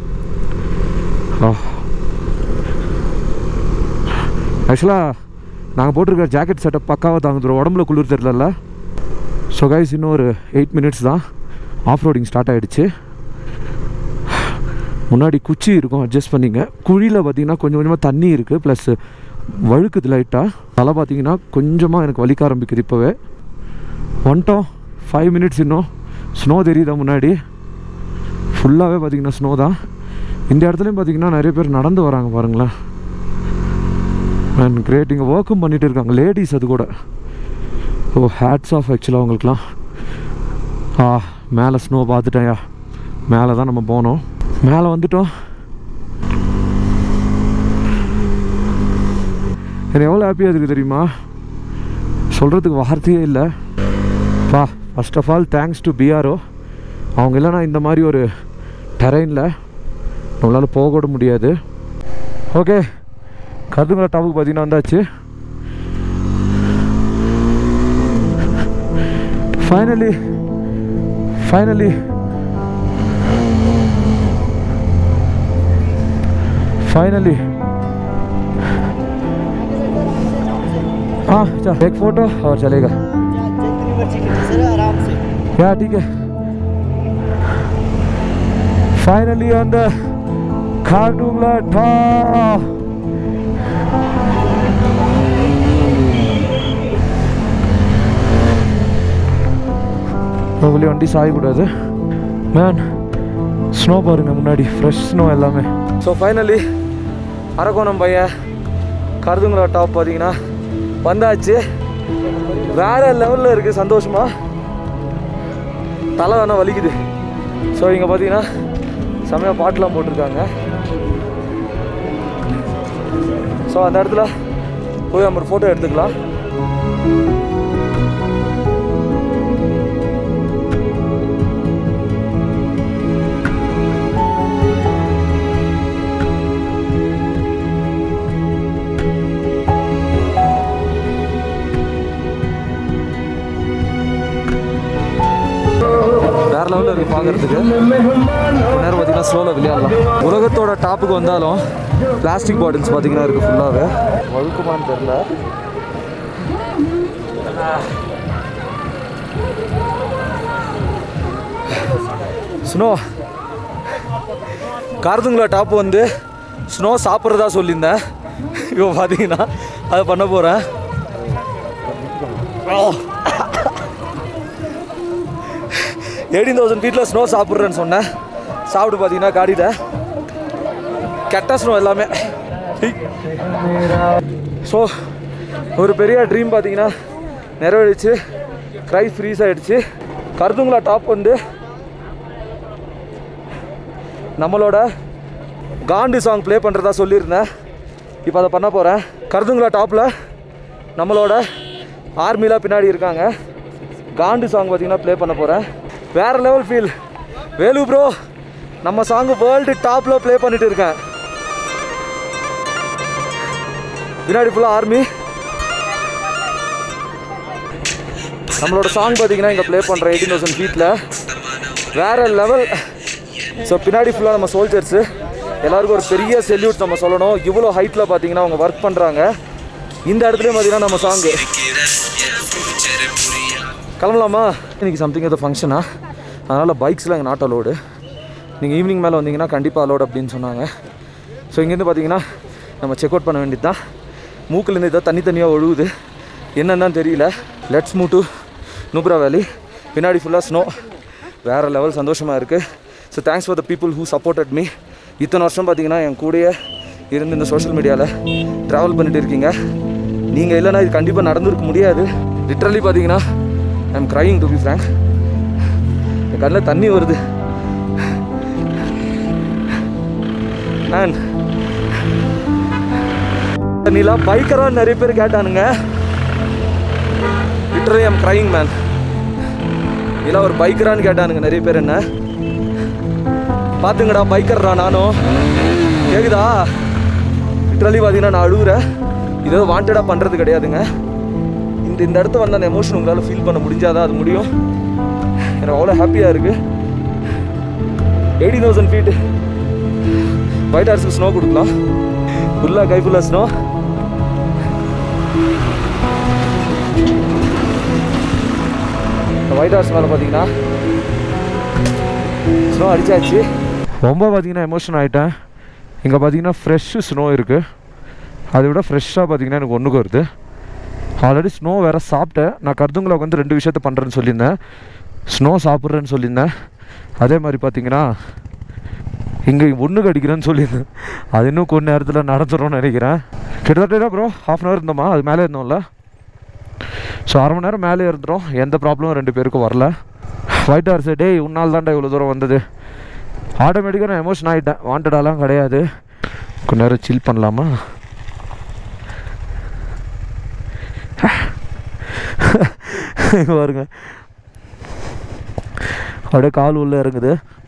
ஆக்சுவலாக நாங்கள் போட்டிருக்கிற ஜாக்கெட் செட்டப் பக்காவாக தாங்குது உடம்புல குளிர் தெரிலல ஸோ கைஸ் இன்னும் ஒரு எயிட் மினிட்ஸ் தான் ஆஃப் ரோடிங் ஸ்டார்ட் ஆகிடுச்சு முன்னாடி குச்சி இருக்கும் அட்ஜஸ்ட் பண்ணிங்க குழியில் பார்த்தீங்கன்னா கொஞ்சம் கொஞ்சமாக தண்ணி இருக்குது ப்ளஸ் வழுக்குது லைட்டாக தலை பார்த்தீங்கன்னா கொஞ்சமாக எனக்கு வலிக்க ஆரம்பிக்குது இப்போவே வந்துட்டோம் ஃபைவ் மினிட்ஸ் இன்னும் ஸ்னோ தெரியுதா முன்னாடி ஃபுல்லாகவே பார்த்தீங்கன்னா ஸ்னோ தான் இந்த இடத்துலையும் பார்த்தீங்கன்னா நிறைய பேர் நடந்து வராங்க பாருங்களேன் அண்ட் கிரேட் இங்கே ஒர்க்கும் பண்ணிகிட்டு இருக்காங்க லேடிஸ் அது கூட ஓ ஹேட்ஸ் ஆஃப் ஆக்சுவலாக அவங்களுக்குலாம் ஆ மேலே ஸ்னோ பார்த்துட்டேன்யா மேலே தான் நம்ம போனோம் மேலே வந்துட்டோம் எனக்கு எவ்வளோ ஹாப்பியாக இருக்குது தெரியுமா சொல்கிறதுக்கு வார்த்தையே இல்லை பா first of all thanks to BRO அவங்க இல்லைனா இந்த மாதிரி ஒரு டெரைனில் நம்மளால் போக கூட முடியாது ஓகே கருதுமலை டாப்புக்கு பார்த்தீங்கன்னா வந்தாச்சு ஃபைனலி ஃபைனலி फाइनली हाँ चल एक फ़ोटो और चलेगा सर आराम से क्या ठीक है ஃபைனலி அந்த காட்டுங்களா டா வெளியே வண்டி சாயக்கூடாது மேன் ஸ்னோ பாருங்க முன்னாடி ஃப்ரெஷ் ஸ்னோ எல்லாமே ஸோ ஃபைனலி அரக்கோணம் பையன் கருதுங்களா டாப் பார்த்தீங்கன்னா வந்தாச்சு வேற லெவலில் இருக்குது சந்தோஷமா தலை வேணா வலிக்குது ஸோ இங்கே பார்த்தீங்கன்னா செம்மையாக பாட்டெலாம் போட்டிருக்காங்க ஸோ அந்த இடத்துல போய் நம்ம ஒரு ஃபோட்டோ எடுத்துக்கலாம் வேற லெவலில் இருக்கு பார்க்கறதுக்கு கொஞ்ச நேரம் பார்த்தீங்கன்னா ஸ்லோவில் விளையாடலாம் உலகத்தோட டாப்புக்கு வந்தாலும் பிளாஸ்டிக் பாட்டில்ஸ் பார்த்தீங்கன்னா இருக்குது ஃபுல்லாகவே வழுக்குமான்னு தெரில ஸ்னோ காரதுங்களா டாப் வந்து ஸ்னோ சாப்பிட்றதா சொல்லியிருந்தேன் இப்போ பார்த்தீங்கன்னா அதை பண்ண போகிறேன் எயிட்டீன் தௌசண்ட் ஃபீட்டில் ஸ்னோ சாப்பிட்றேன்னு சொன்னேன் சாப்பிட்டு பார்த்தீங்கன்னா காடிட்டேன் கெட்ட ஸ்னோ எல்லாமே ஸோ ஒரு பெரிய ட்ரீம் பார்த்தீங்கன்னா நிறைவேறிச்சு க்ரை ஃப்ரீஸ் ஆகிடுச்சு கருதுங்களா டாப் வந்து நம்மளோட காண்டு சாங் ப்ளே பண்ணுறதா சொல்லியிருந்தேன் இப்போ அதை பண்ண போகிறேன் கருதுங்களா டாப்பில் நம்மளோட ஆர்மிலாம் பின்னாடி இருக்காங்க காண்டு சாங் பார்த்தீங்கன்னா ப்ளே பண்ண போகிறேன் வேற லெவல் ஃபீல் வேலு ப்ரோ நம்ம சாங் வேர்ல்டு டாப்பில் ப்ளே பண்ணிட்டு இருக்கேன் பின்னாடி ஃபுல்லாக ஆர்மி நம்மளோட சாங் பார்த்தீங்கன்னா இங்கே ப்ளே பண்ணுற எயிட்டீன் தௌசண்ட் ஃபீட்டில் வேற லெவல் ஸோ பின்னாடி ஃபுல்லாக நம்ம சோல்ஜர்ஸு எல்லாருக்கும் ஒரு பெரிய செல்யூட் நம்ம சொல்லணும் இவ்வளோ ஹைட்டில் பார்த்தீங்கன்னா அவங்க ஒர்க் பண்ணுறாங்க இந்த இடத்துலையும் பார்த்தீங்கன்னா நம்ம சாங்கு கிளம்பலாமா இன்னைக்கு சம்திங் ஏதோ ஃபங்க்ஷனா அதனால் பைக்ஸ்லாம் எங்கள் நாட் அலோடு நீங்கள் ஈவினிங் மேலே வந்தீங்கன்னா கண்டிப்பாக அலோடு அப்படின்னு சொன்னாங்க ஸோ இங்கேருந்து பார்த்தீங்கன்னா நம்ம செக் அவுட் பண்ண வேண்டியது தான் மூக்குலேருந்து ஏதோ தண்ணி தண்ணியாக ஒழுகுது என்னன்னு தெரியல லெட்ஸ் மூ டு நூப்ரா வேலி பின்னாடி ஃபுல்லாக ஸ்னோ வேறு லெவல் சந்தோஷமாக இருக்குது so thanks for the people who supported me இத்தனை வருஷம் பார்த்தீங்கன்னா என் கூடயே இருந்து இந்த சோஷியல் மீடியாவில் ட்ராவல் பண்ணிட்டு இருக்கீங்க நீங்கள் இல்லைன்னா இது கண்டிப்பாக நடந்திருக்க முடியாது லிட்ரலி பார்த்தீங்கன்னா I am crying to be frank என் கண்ணில் தண்ணி வருது மேன் நீலாம் பைக்கரான்னு நிறைய பேர் கேட்டானுங்க லிட்ரலி ஐம் க்ரைங் மேன் இதெல்லாம் ஒரு பைக்கரான்னு கேட்டானுங்க நிறைய பேர் என்ன பார்த்துங்கடா பைக்கர்ரா நானும் கேக்குதா லிட்ரலி பார்த்தீங்கன்னா நான் அழுகுறேன் இது ஏதோ வாண்டடாக பண்ணுறது கிடையாதுங்க இந்த இந்த இடத்த வந்து அந்த எமோஷன் உங்களால் ஃபீல் பண்ண முடிஞ்சாதான் அது முடியும் எனக்கு அவ்வளோ ஹாப்பியாக இருக்குது எயிட்டீன் தௌசண்ட் ஃபீட்டு ஒயிட் ஹார்ஸுக்கு ஸ்னோ கொடுக்கலாம் ஃபுல்லாக கை ஃபுல்லாக ஸ்னோ ஒயிட் ஹார்ஸ் மேலே பார்த்தீங்கன்னா ஸ்னோ அடிச்சாச்சு ரொம்ப பார்த்தீங்கன்னா எமோஷன் ஆகிட்டேன் இங்கே பார்த்தீங்கன்னா ஃப்ரெஷ்ஷு ஸ்னோ இருக்குது அதை விட ஃப்ரெஷ்ஷாக பார்த்தீங்கன்னா எனக்கு ஒன்றுக்கு வருது ஆல்ரெடி ஸ்னோ வேறு சாப்பிட்டேன் நான் கருதுங்களுக்கு வந்து ரெண்டு விஷயத்த பண்ணுறேன்னு சொல்லியிருந்தேன் ஸ்னோ சாப்பிட்றேன்னு சொல்லியிருந்தேன் அதே மாதிரி பார்த்தீங்கன்னா இங்கே ஒன்றுக்கு அடிக்கிறேன்னு சொல்லியிருந்தேன் அது இன்னும் கொஞ்ச நேரத்தில் நடந்துரும்னு நினைக்கிறேன் கிட்டத்தட்ட ப்ரோ ஹாஃப் அன் ஹவர் இருந்தோமா அது மேலே இருந்தோம்ல ஸோ அரை மணி நேரம் மேலே இருந்துடும் எந்த ப்ராப்ளமும் ரெண்டு பேருக்கும் வரல ஒயிட் ஹார்ஸ் டேய் உன்னால் தான்டா இவ்வளோ தூரம் வந்தது ஆட்டோமேட்டிக்காக நான் எமோஷன் ஆகிட்டேன் வாண்டடாலாம் கிடையாது கொஞ்ச நேரம் சில் பண்ணலாமா இங்க பாருங்க அப்படியே கால் உள்ள இறங்குது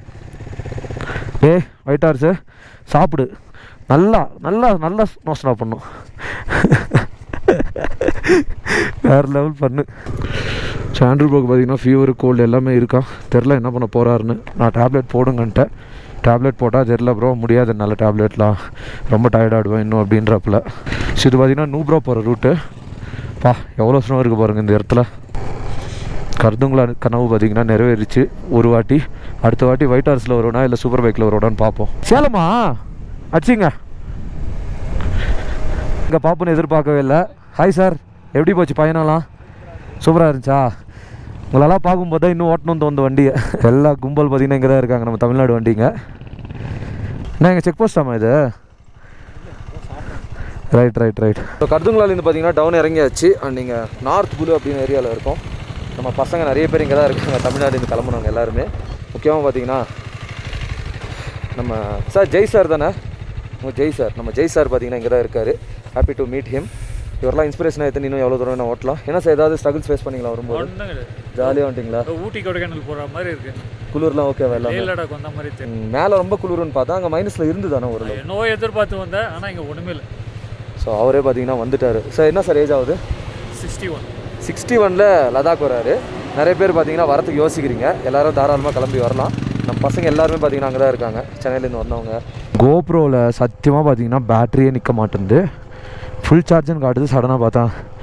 ஏ ஒயிட் ஹார்ஸு சாப்பிடு நல்லா நல்லா நல்லா நோசனா பண்ணும் வேறு லெவல் பண்ணு சாண்ட்ரு ப்ரோக்கு பார்த்தீங்கன்னா ஃபீவர் கோல்டு எல்லாமே இருக்கா தெரில என்ன பண்ண போகிறாருன்னு நான் டேப்லெட் போடுங்கன்ட்டேன் டேப்லெட் போட்டால் தெரில ப்ரோ முடியாது என்னால் டேப்லெட்லாம் ரொம்ப டயர்டாகிடுவேன் இன்னும் அப்படின்றப்பல ஸோ இது பார்த்தீங்கன்னா நூப்ரோ போகிற ரூட்டு பா எவ்வளோ ஸ்னோ இருக்குது பாருங்கள் இந்த இடத்துல கருதுங்களா கனவு பார்த்தீங்கன்னா நிறைவேறிச்சு ஒரு வாட்டி அடுத்த வாட்டி ஒயிட் ஹார்ஸில் வருவோனா இல்லை சூப்பர் பைக்கில் வருவோடான்னு பார்ப்போம் சேலமா அடிச்சிங்க இங்கே பாப்புன்னு எதிர்பார்க்கவே இல்லை ஹாய் சார் எப்படி போச்சு பயணம்லாம் சூப்பராக இருந்துச்சா உங்களெல்லாம் பார்க்கும்போது தான் இன்னும் ஓட்டணும் தோந்த வண்டியை எல்லா கும்பல் பார்த்தீங்கன்னா இங்கே தான் இருக்காங்க நம்ம தமிழ்நாடு வண்டிங்க என்ன எங்கள் செக் போஸ்டாமா இது ரைட் ரைட் ரைட் ஸோ கருதுங்களாலேருந்து பார்த்தீங்கன்னா டவுன் இறங்கியாச்சு அண்ட் நீங்கள் நார்த் குலு அப்படின்னு ஏரியாவில் இருக்கோம் நம்ம பசங்க நிறைய பேர் இங்கே தான் இருக்காங்க தமிழ்நாடுலேருந்து கிளம்புனவங்க எல்லாருமே முக்கியமாக பார்த்தீங்கன்னா நம்ம சார் ஜெய் சார் தானே உங்கள் ஜெய் சார் நம்ம ஜெய் சார் பார்த்தீங்கன்னா இங்கே தான் இருக்கார் ஹாப்பி டு மீட் ஹிம் இவரெல்லாம் இன்ஸ்பிரேஷனாக எடுத்து இன்னும் எவ்வளோ தூரம் நான் ஓட்டலாம் என்ன சார் ஏதாவது ஸ்ட்ரகிள்ஸ் ஃபேஸ் பண்ணீங்களா வரும்போது ஒன்றும் கிடையாது ஜாலியாக வந்துட்டிங்களா இப்போ ஊட்டி கொடைக்கானல் போகிற மாதிரி இருக்கு குளிர்லாம் ஓகேவா எல்லாமே லே லடாக் வந்த மாதிரி தெரியும் ம், மேலே ரொம்ப குளிருன்னு பார்த்தா அங்கே மைனஸில் இருந்து தானே ஒரு என்னவோ எதிர்பார்த்து வந்தேன் ஆனால் இங்கே ஒன்றுமே இல்லை ஸோ அவரே பார்த்தீங்கன்னா வந்துட்டார் சார் என்ன சார் ஏஜ் ஆகுது சிக்ஸ்டி ஒன் சிக்ஸ்டி ஒனில் லடாக் வராரு நிறைய பேர் பார்த்தீங்கன்னா வரத்துக்கு யோசிக்கிறீங்க எல்லாரும் தாராளமாக கிளம்பி வரலாம் நம்ம பசங்க எல்லாருமே பார்த்தீங்கன்னா அங்கே தான் இருக்காங்க சென்னையிலேருந்து வந்தவங்க கோப்ரோவில் சத்தியமாக பார்த்தீங்கன்னா பேட்டரியே நிற்க மாட்டேங்குது ஃபுல் சார்ஜுன்னு காட்டுது சடனாக பார்த்தா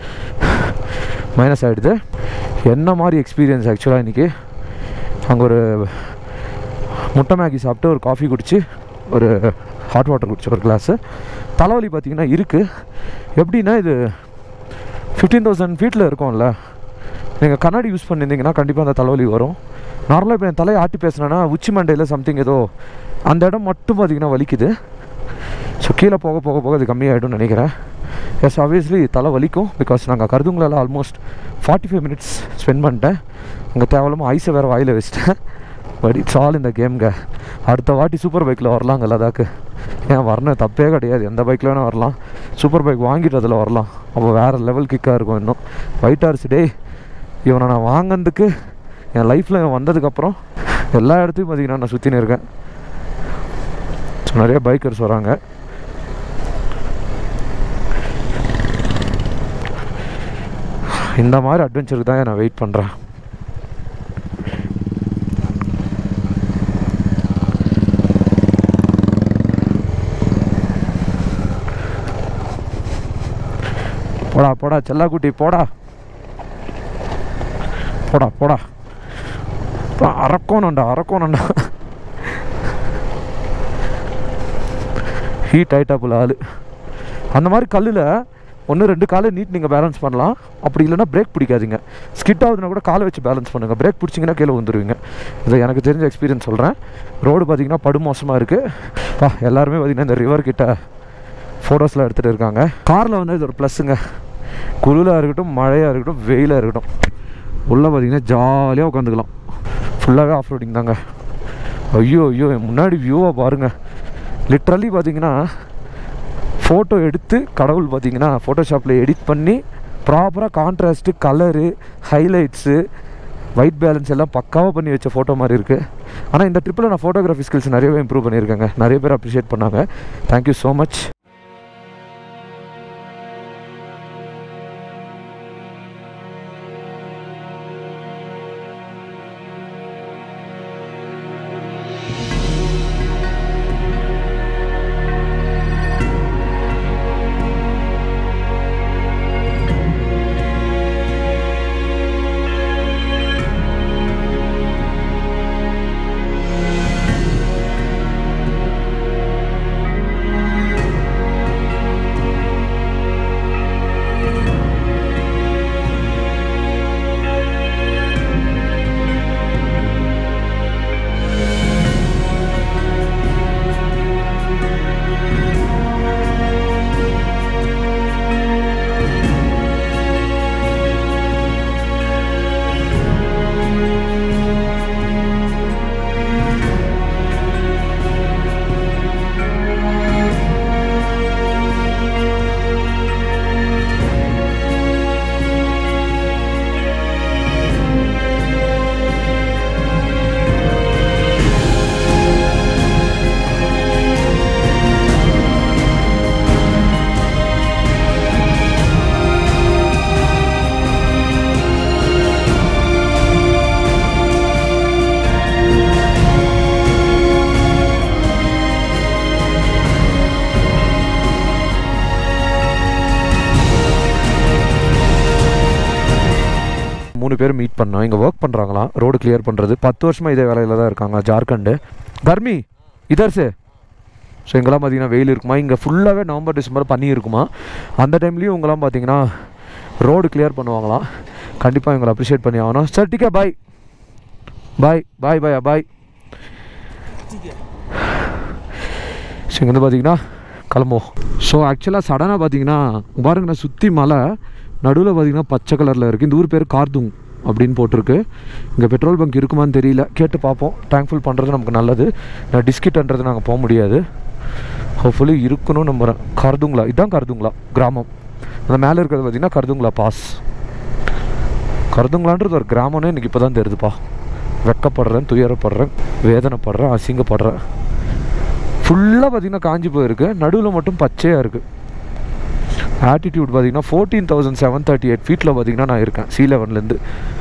மைனஸ் ஆகிடுது என்ன மாதிரி எக்ஸ்பீரியன்ஸ் ஆக்சுவலாக இன்றைக்கி அங்கே ஒரு முட்டை மேகி சாப்பிட்டு ஒரு காஃபி குடிச்சு ஒரு ஹாட் வாட்டர் குடிச்சு ஒரு கிளாஸு தலைவலி பார்த்தீங்கன்னா இருக்குது எப்படின்னா இது ஃபிஃப்டீன் தௌசண்ட் ஃபீட்டில் இருக்கும்ல நீங்கள் கண்ணாடி யூஸ் பண்ணியிருந்தீங்கன்னா கண்டிப்பாக அந்த தலைவலி வரும் நார்மலாக இப்போ என் தலையை ஆட்டி பேசுனேன்னா உச்சி மண்டையில் சம்திங் ஏதோ அந்த இடம் மட்டும் பார்த்தீங்கன்னா வலிக்குது ஸோ கீழே போக போக போக அது கம்மியாகிடும்னு நினைக்கிறேன் எஸ் ஆப்வியஸ்லி தலை வலிக்கும் பிகாஸ் நாங்கள் கருதுங்களால் almost forty five minutes spend பண்ணிட்டேன் அங்கே தேவையில்லாமல் ஐஸை வேறு வாயில் வச்சுட்டேன் பட் இட்ஸ் ஆல் இந்த கேம்ங்க அடுத்த வாட்டி சூப்பர் பைக்கில் வரலாங்க லதாக்கு ஏன் வரணும் தப்பே கிடையாது எந்த பைக்கில் வேணால் வரலாம் சூப்பர் பைக் வாங்கிட்டு அதில் வரலாம் அப்போ வேறு லெவல் கிக்காக இருக்கும் இன்னும் ஒயிட் ஹார்ஸ் டே இவனை நான் வாங்கினதுக்கு என் லைஃப்பில் இவன் வந்ததுக்கப்புறம் எல்லா இடத்தையும் பார்த்தீங்கன்னா நான் சுற்றின்னு இருக்கேன் ஸோ நிறைய பைக்கர்ஸ் வராங்க இந்த மாதிரி அட்வென்ச்சருக்கு தான் நான் வெயிட் பண்ணுறேன் போடா போடா செல்லாக்குட்டி போடா போடா போடா பா, அரக்கோணம்டா அரக்கோணம்டா ஹீட் ஆயிட்டா போல ஆள் அந்த மாதிரி கல்லில் ஒன்று ரெண்டு காலை நீட் நீங்கள் பேலன்ஸ் பண்ணலாம் அப்படி இல்லைன்னா பிரேக் பிடிக்காதீங்க ஸ்கிட் ஆகுதுன்னா கூட காலை வச்சு பேலன்ஸ் பண்ணுங்கள் பிரேக் பிடிச்சிங்கன்னா கீழே வந்துடுவீங்க இதை எனக்கு தெரிஞ்ச எக்ஸ்பீரியன்ஸ் சொல்கிறேன் ரோடு பார்த்தீங்கன்னா படுமோசமாக இருக்குது பா எல்லாருமே பார்த்தீங்கன்னா இந்த ரிவர் கிட்ட ஃபோட்டோஸ்லாம் எடுத்துகிட்டு இருக்காங்க காரில் வந்து இது ஒரு ப்ளஸ்ஸுங்க குளிராக இருக்கட்டும் மழையாக இருக்கட்டும் வெயிலாக இருக்கட்டும் உள்ளே பார்த்தீங்கன்னா ஜாலியாக உட்காந்துக்கலாம் ஃபுல்லாகவே ஆஃப் ரோடிங் தாங்க ஐயோ ஐயோ என் முன்னாடி வியூவாக பாருங்கள் லிட்ரலி பார்த்தீங்கன்னா ஃபோட்டோ எடுத்து கடவுள் பார்த்தீங்கன்னா ஃபோட்டோஷாப்பில் எடிட் பண்ணி ப்ராப்பராக contrast colour highlights white balance எல்லாம் பக்காவாக பண்ணி வச்ச ஃபோட்டோ மாதிரி இருக்குது ஆனால் இந்த ட்ரிப்பில் நான் ஃபோட்டோகிராஃபி ஸ்கில்ஸ் நிறையவே இம்ப்ரூவ் பண்ணியிருக்கேங்க நிறைய பேர் அப்ரிஷியேட் பண்ணாங்க தேங்க்யூ ஸோ மச் மூணு பேர் மீட் பண்ணோம் இங்கே ஒர்க் பண்ணுறாங்களாம் ரோடு கிளியர் பண்ணுறது பத்து வருஷமாக இதே வேலையில் தான் இருக்காங்க ஜார்க்கண்டு கர்மி இதர்ஸு ஸோ இங்கெல்லாம் பார்த்தீங்கன்னா வெயில் இருக்குமா இங்கே ஃபுல்லாகவே நவம்பர் டிசம்பர் பண்ணி இருக்குமா அந்த டைம்லேயும் இவங்கெல்லாம் பார்த்தீங்கன்னா ரோடு கிளியர் பண்ணுவாங்களாம் கண்டிப்பாக இவங்களை அப்ரிஷியேட் பண்ணி ஆகணும் சார் டிக்கா bye bye bye bye bye so இங்கேருந்து பார்த்தீங்கன்னா கிளம்புவோம் ஸோ ஆக்சுவலாக சடனாக பார்த்தீங்கன்னா பாருங்கண்ணா சுற்றி மலை நடுவில் பார்த்தீங்கன்னா பச்சை கலரில் இருக்குது இந்த ஊர் பேர் கார்துங் அப்படின்னு போட்டிருக்கு இங்கே பெட்ரோல் பங்க் இருக்குமான்னு தெரியல கேட்டு பார்ப்போம் டேங்க் ஃபுல் பண்ணுறது நமக்கு நல்லது நான் டிஸ்கிட்ன்றது நாங்கள் போக முடியாது ஹோப்ஃபுல்லி இருக்கணும்னு நம்புகிறேன் கர்துங்களா இதுதான் கர்துங்களா கிராமம் அந்த மேலே இருக்கிறது பார்த்தீங்கன்னா கர்துங்களா பாஸ் கருதுங்களான்றது ஒரு கிராமம்னு எனக்கு இப்போ தான் தெரியுதுப்பா வெக்கப்படுறேன் துயரப்படுறேன் வேதனைப்படுறேன் அசிங்கப்படுறேன் ஃபுல்லாக பார்த்தீங்கன்னா காஞ்சி போயிருக்கு நடுவில் மட்டும் பச்சையாக இருக்குது ஆட்டிடியூட் பார்த்தீங்கன்னா fourteen thousand seven thirty eight ஃபீட்டில் பார்த்தீங்கன்னா நான் இருக்கேன் சி லெவன்லேருந்து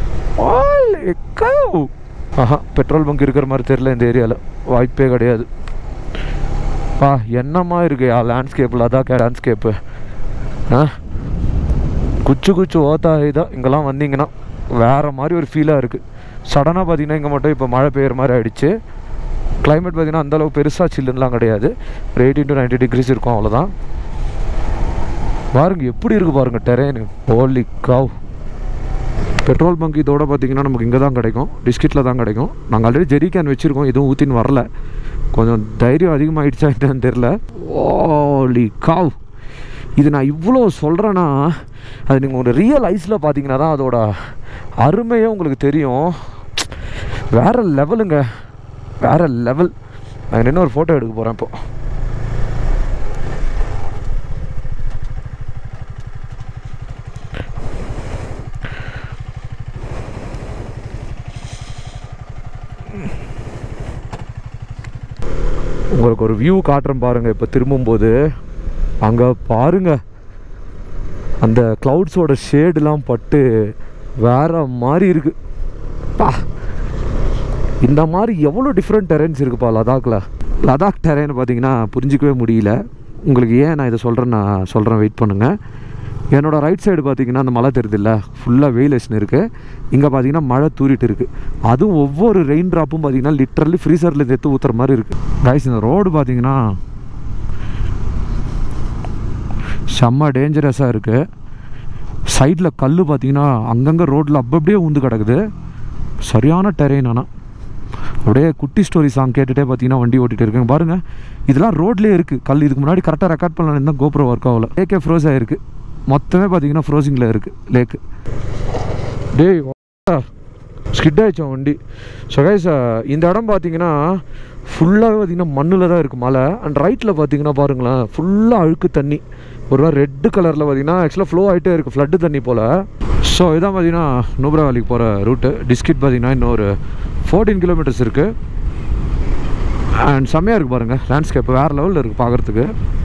ஆஹா பெட்ரோல் பங்க் இருக்கிற மாதிரி தெரியல இந்த ஏரியாவில் வாய்ப்பே கிடையாது பா என்னம்மா இருக்கு லேண்ட்ஸ்கேப்பில் அதான் லேண்ட்ஸ்கேப்பு ஆ குச்சு குச்சு ஓத்தா இதான் இங்கெல்லாம் வந்தீங்கன்னா வேறு மாதிரி ஒரு ஃபீலாக இருக்குது சடனாக பார்த்தீங்கன்னா இங்கே மட்டும் இப்போ மழை பெய்யுற மாதிரி ஆயிடுச்சு கிளைமேட் பார்த்தீங்கன்னா அந்தளவுக்கு பெருசாக சில்லுன்னெலாம் கிடையாது ஒரு எயிட்டின் டு நைன்டி டிகிரிஸ் இருக்கும் அவ்வளோதான் பாருங்க எப்படி இருக்குது பாருங்க டெரேனு ஓலி காவ் பெட்ரோல் பங்க் இதோட பார்த்தீங்கன்னா நமக்கு இங்கே தான் கிடைக்கும் டிஸ்கிட்டில் தான் கிடைக்கும் நாங்கள் ஆல்ரெடி ஜெரி கேன் வச்சுருக்கோம் எதுவும் ஊற்றின்னு வரல கொஞ்சம் தைரியம் அதிகமாகிடுச்சா என்னன்னு தெரில ஓலி காவ் இது நான் இவ்வளோ சொல்கிறேன்னா அது நீங்கள் ஒரு ரியல் ஐஸில் பார்த்தீங்கன்னா தான் அதோட அருமையே உங்களுக்கு தெரியும் வேறு லெவலுங்க வேறு லெவல் நான் இன்னும் ஒரு ஃபோட்டோ எடுக்க போகிறேன் இப்போ உங்களுக்கு ஒரு வியூ காட்டுறேன் பாருங்கள் இப்போ திரும்பும்போது அங்கே பாருங்க அந்த க்ளவுட்ஸோட ஷேடெலாம் பட்டு வேற மாதிரி இருக்கு பா இந்த மாதிரி எவ்வளோ டிஃப்ரெண்ட் டெரென்ஸ் இருக்குப்பா லடாக்ல லடாக் டெரெயின் பார்த்தீங்கன்னா புரிஞ்சிக்கவே முடியல உங்களுக்கு ஏன் நான் இதை சொல்கிறேன் நான் சொல்கிறேன் வெயிட் பண்ணுங்கள் என்னோட ரைட் சைடு பார்த்தீங்கன்னா அந்த மலை தெரியுதுல்ல ஃபுல்லாக வெயிலேஷன் இருக்குது இங்கே பார்த்தீங்கன்னா மழை தூரிட்டு இருக்குது அதுவும் ஒவ்வொரு ரெயின் ட்ராப்பும் பார்த்தீங்கன்னா லிட்ரலி ஃப்ரீசரில் எடுத்து ஊற்றுற மாதிரி இருக்குது கைஸ் இந்த ரோடு பார்த்தீங்கன்னா செம்ம டேஞ்சரஸாக இருக்குது சைடில் கல் பார்த்தீங்கன்னா அங்கங்கே ரோட்டில் அப்ப அப்படியே ஊந்து கிடக்குது சரியான டெரெயின் ஆனால் அப்படியே குட்டி ஸ்டோரி சாங் கேட்டுகிட்டே பார்த்தீங்கன்னா வண்டி ஓட்டிகிட்டு இருக்கேன் பாருங்கள் இதெல்லாம் ரோட்லேயே இருக்குது கல் இதுக்கு முன்னாடி கரெக்டாக ரெக்கார்ட் பண்ணலாம் தான் கோப்ரோ ஒர்க் ஆகல லேக்கே ஃப்ரோஸ் ஆகிருக்கு மொத்தமே பார்த்தீங்கன்னா ஃப்ரோசிங்கில் இருக்குது லேக்கு டேய் ஸ்கிட் ஆயிடுச்சோம் வண்டி ஸோ கைஸ் இந்த இடம் பார்த்தீங்கன்னா ஃபுல்லாகவே பார்த்தீங்கன்னா மண்ணில் தான் இருக்குது மலை அண்ட் ரைட்டில் பார்த்தீங்கன்னா பாருங்களேன் ஃபுல்லாக அழுக்கு தண்ணி ஒரு மாதிரி ரெட்டு கலரில் பார்த்தீங்கன்னா ஆக்சுவலாக ஃப்ளோ ஆகிட்டே இருக்குது ஃப்ளட்டு தண்ணி போல் ஸோ இதான் பார்த்தீங்கன்னா நூப்ரா வேலிக்கு போகிற ரூட்டு டிஸ்கிட் பார்த்தீங்கன்னா இன்னும் ஒரு ஃபோர்டீன் கிலோமீட்டர்ஸ் இருக்குது அண்ட் செம்மையாக இருக்குது பாருங்கள் லேண்ட்ஸ்கேப் வேறு லெவலில் இருக்குது பார்க்குறதுக்கு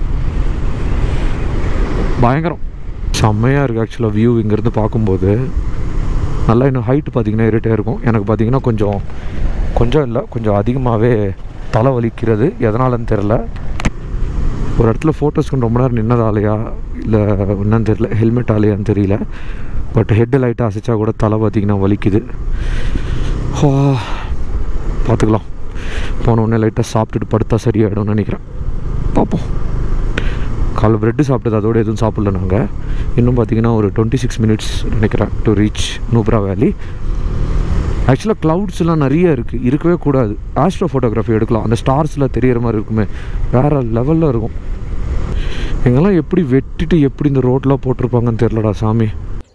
பயங்கரம் செம்மையாக இருக்குது ஆக்சுவலாக வியூ இங்கேருந்து பார்க்கும்போது நல்லா இன்னும் ஹைட்டு பார்த்தீங்கன்னா ஏறிட்டே இருக்கும் எனக்கு பார்த்தீங்கன்னா கொஞ்சம் கொஞ்சம் இல்லை கொஞ்சம் அதிகமாகவே தலை வலிக்கிறது எதனாலன்னு தெரில ஒரு இடத்துல ஃபோட்டோஸ்க்கு ரொம்ப நேரம் நின்னதாலையா இல்லை என்னன்னு தெரியல ஹெல்மெட் ஆலையான்னு தெரியல பட் ஹெட்டு லைட்டாக அசைச்சா கூட தலை பார்த்தீங்கன்னா வலிக்குது ஹா, பார்த்துக்கலாம் போன உடனே லைட்டாக சாப்பிட்டுட்டு படுத்தா சரியாயிடும்னு நினைக்கிறேன் பார்ப்போம் காலைல ப்ரெட்டு சாப்பிட்டது அதோட எதுவும் சாப்பிடல நாங்கள் இன்னும் பார்த்தீங்கன்னா ஒரு டுவெண்ட்டி சிக்ஸ் மினிட்ஸ் நினைக்கிறேன் டு ரீச் நூப்ரா வேலி ஆக்சுவலாக க்ளவுட்ஸ்லாம் நிறைய இருக்குது இருக்கவே கூடாது ஆஸ்ட்ரோ ஃபோட்டோகிராஃபி எடுக்கலாம் அந்த ஸ்டார்ஸில் தெரியிற மாதிரி இருக்குமே வேறு லெவலில் இருக்கும் எங்கெல்லாம் எப்படி வெட்டிட்டு எப்படி இந்த ரோட்லாம் போட்டிருப்பாங்கன்னு தெரிலடா சாமி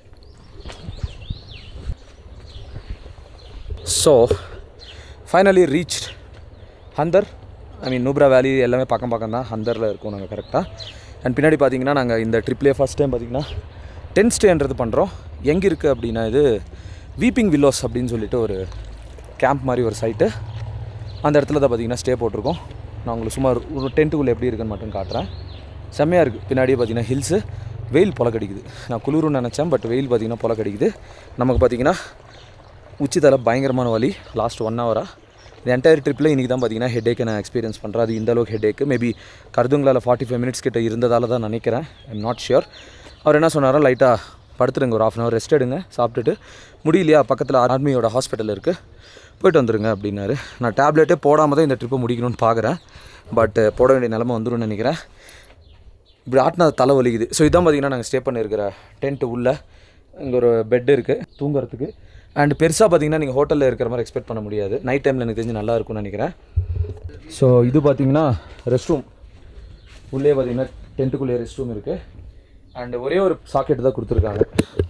so finally reach Hunder I mean Nubra valley எல்லாமே பக்கம் பக்கம் தான் ஹந்தரில் இருக்கோம் நாங்கள் கரெக்டாக அண்ட் பின்னாடி பார்த்தீங்கன்னா நாங்கள் இந்த ட்ரிப்லேயே ஃபஸ்ட் டைம் பார்த்தீங்கன்னா டென்ட் ஸ்டேன்றது பண்ணுறோம் எங்கே இருக்குது அப்படின்னா இது வீப்பிங் வில்லோஸ் அப்படின்னு சொல்லிட்டு ஒரு கேம்ப் மாதிரி ஒரு சைட்டு அந்த இடத்துல தான் பார்த்தீங்கன்னா ஸ்டே போட்டிருக்கோம் நான் உங்களுக்கு சும்மா ஒரு- ஒரு டென்ட்டுக்குள்ளே எப்படி இருக்குன்னு மட்டும் காட்டுறேன் செம்மையாக இருக்குது பின்னாடியே பார்த்தீங்கன்னா ஹில்ஸு வெயில் பொல கடிக்குது நான் குளிருன்னு நினச்சேன் பட் வெயில் பார்த்தீங்கன்னா பொல கடிக்குது நமக்கு பார்த்தீங்கன்னா உச்சி தலை பயங்கரமான வலி லாஸ்ட் ஒன் ஹவராக இந்த என்டையர் ட்ரிப்பில் இன்றைக்கி தான் பார்த்தீங்கன்னா ஹெட்டேக்கை நான் எக்ஸ்பீரியன்ஸ் பண்ணுறேன் அது இந்த அளவுக்கு ஹெட்டேக்கு மேபி கருதுங்களால் ஃபார்ட்டி ஃபைவ் மினிட்ஸ் கிட்ட இருந்ததால தான் நினைக்கிறேன் ஐம் நாட் ஷியோர் அவர் என்ன சொன்னாரோ லைட்டாக படுத்துருங்க ஒரு ஆஃப் அன் ஹவர் ரெஸ்ட் எடுங்க சாப்பிட்டுட்டு முடியலையா பக்கத்தில் ஆர்மியோட ஹாஸ்பிட்டல் இருக்குது போயிட்டு வந்துருங்க அப்படின்னாரு நான் டேப்லெட்டே போடாமல் தான் இந்த ட்ரிப்பை முடிக்கணும்னு பார்க்குறேன் பட் போட வேண்டிய நிலமை வந்துரும்னு நினைக்கிறேன் இப்படி ஆட்டினா தலை வலிக்குது ஸோ இதான் பார்த்தீங்கன்னா நாங்கள் ஸ்டே பண்ணியிருக்கிற டென்ட்டு உள்ளே இங்கே ஒரு பெட் இருக்குது தூங்குறதுக்கு அண்ட் பெருசாக பார்த்தீங்கன்னா நீங்கள் ஹோட்டலில் இருக்கிற மாதிரி எக்ஸ்பெக்ட் பண்ண முடியாது நைட் டைமில் எனக்கு தெரிஞ்சு நல்லா இருக்கும்னு நினைக்கிறேன் ஸோ இது பார்த்தீங்கன்னா ரெஸ்ட் ரூம் உள்ளே பார்த்தீங்கன்னா டென்ட்டுக்குள்ளே ரெஸ்ட் ரூம் இருக்குது அண்ட் ஒரே ஒரு சாக்கெட் தான் கொடுத்துருக்காங்க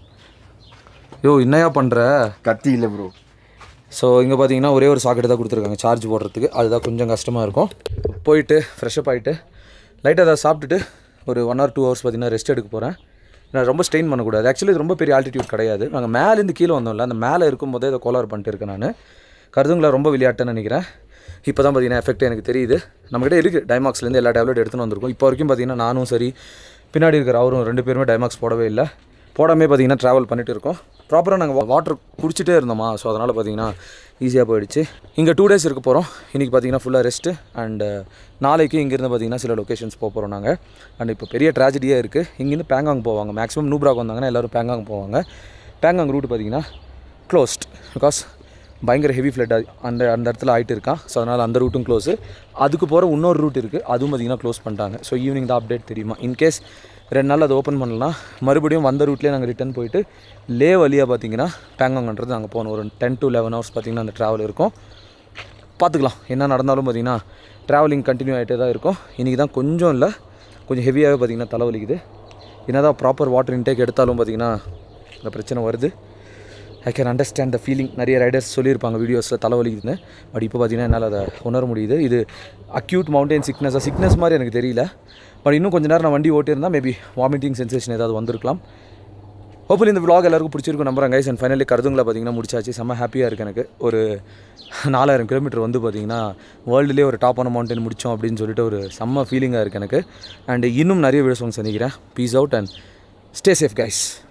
யோ என்னையா பண்ணுற கத்தி இல்லை ப்ரோ ஸோ இங்கே பார்த்தீங்கன்னா ஒரே ஒரு சாக்கெட் தான் கொடுத்துருக்காங்க சார்ஜ் போடுறதுக்கு அதுதான் கொஞ்சம் கஷ்டமாக இருக்கும் போயிட்டு ஃப்ரெஷ்அப் ஆகிட்டு லைட்டாக அதை சாப்பிட்டுட்டு ஒரு ஒன் ஆர் டூ ஹவர்ஸ் பார்த்தீங்கன்னா ரெஸ்ட் எடுக்க போகிறேன் நான் ரொம்ப ஸ்ட்ரெயின் பண்ணக்கூடாது ஆக்சுவலி இது ரொம்ப பெரிய ஆல்டிடியூட் கிடையாது நாங்கள் மேலேருந்து கீழே வந்தோம்ல அந்த மேலே இருக்கும்போதே இதை கோளாறு பண்ணிட்டு இருக்கேன் நான் கருதுங்களா ரொம்ப விளையாட்டுன்னு நினைக்கிறேன் இப்போ தான் பார்த்தீங்கன்னா எஃபெக்ட் எனக்கு தெரியுது நம்மகிட்ட இருக்குது டைமாக்ஸ்லேருந்து எல்லா டேப்லெட் எடுத்துன்னு வந்திருக்கோம் இப்போ வரைக்கும் பார்த்தீங்கன்னா நானும் சரி பின்னாடி இருக்கிற அவரும் ரெண்டு பேருமே டைமாக்ஸ் போடவே இல்லை போடாமே பார்த்தீங்கன்னா ட்ராவல் பண்ணிட்டு இருக்கோம் ப்ராப்பராக நாங்கள் வாட்டர் குடிச்சிட்டே இருந்தோமா ஸோ அதனால் பார்த்தீங்கன்னா ஈஸியாக போயிடுச்சு இங்கே டூ டேஸ் இருக்க போகிறோம் இன்றைக்கி பார்த்தீங்கன்னா ஃபுல்லாக ரெஸ்ட்டு அண்டு நாளைக்கு இங்கேருந்து பார்த்தீங்கன்னா சில லொக்கேஷன்ஸ் போக போகிறோம் நாங்கள் அண்ட் இப்போ பெரிய ட்ராஜடியாக இருக்குது இங்கேருந்து பேங்காங் போவாங்க மேக்ஸிமம் நூப்ராக் வந்தாங்கன்னா எல்லோரும் பேங்காங் போவாங்க பேங்காங் ரூட் பார்த்தீங்கன்னா க்ளோஸ்ட் பிகாஸ் பயங்கர ஹெவி ஃப்ளட் அந்த அந்த இடத்துல ஆகிட்டு இருக்கான் ஸோ அதனால் அந்த ரூட்டும் க்ளோஸு அதுக்கு போகிற இன்னொரு ரூட் இருக்குது அதுவும் பார்த்திங்கன்னா க்ளோஸ் பண்ணிட்டாங்க ஸோ ஈவினிங் தான் அப்டேட் தெரியுமா இன்கேஸ் ரெண்டு நாள் அதை ஓப்பன் பண்ணலாம் மறுபடியும் வந்த ரூட்லேயே நாங்கள் ரிட்டர்ன் போயிட்டு லே வழியாக பார்த்தீங்கன்னா பேங்காங்கன்றது நாங்கள் போகணும் ஒரு டென் டு லெவன் ஹவர்ஸ் பார்த்திங்கன்னா அந்த ட்ராவல் இருக்கும் பார்த்துக்கலாம் என்ன நடந்தாலும் பார்த்திங்கன்னா ட்ராவலிங் கண்டினியூ ஆகிட்டே தான் இருக்கும் இன்றைக்கி தான் கொஞ்சம் இல்லை கொஞ்சம் ஹெவியாகவே பார்த்திங்கன்னா தலைவலிக்குது என்ன தான் ப்ராப்பர் வாட்டர் இன்டேக் எடுத்தாலும் பார்த்திங்கன்னா இந்த பிரச்சனை வருது I can understand the feeling நிறைய ரைடர்ஸ் சொல்லியிருப்பாங்க வீடியோஸில் தலைவலிக்குதுன்னு பட் இப்போ பார்த்தீங்கன்னா என்னால் அதை உணர முடியுது இது அக்யூட் மவுண்டைன் சிக்னஸாக சிக்னஸ் மாதிரி எனக்கு தெரியல பட் இன்னும் கொஞ்ச நேரம் நான் வண்டி ஓட்டியிருந்தால் மேபி வாமிட்டிங் சென்சேஷன் ஏதாவது வந்திருக்கலாம் ஹோப்ஃபுல்லி இந்த vlog எல்லாருக்கும் பிடிச்சிருக்கும் நம்புறேன் கைஸ் அண்ட் ஃபைனலி கருதுங்களை பார்த்தீங்கன்னா முடிச்சாச்சு செம்ம ஹாப்பியாக இருக்குது எனக்கு ஒரு நாலாயிரம் கிலோமீட்டர் வந்து பார்த்தீங்கன்னா வேர்ல்டுலேயே ஒரு டாப்பான மவுண்டன் முடித்தோம் அப்படின்னு சொல்லிட்டு ஒரு செம்ம ஃபீலிங்காக இருக்குது எனக்கு அண்ட் இன்னும் நிறைய வீடியோஸ் வந்து சந்திக்கிறேன் peace out and stay safe guys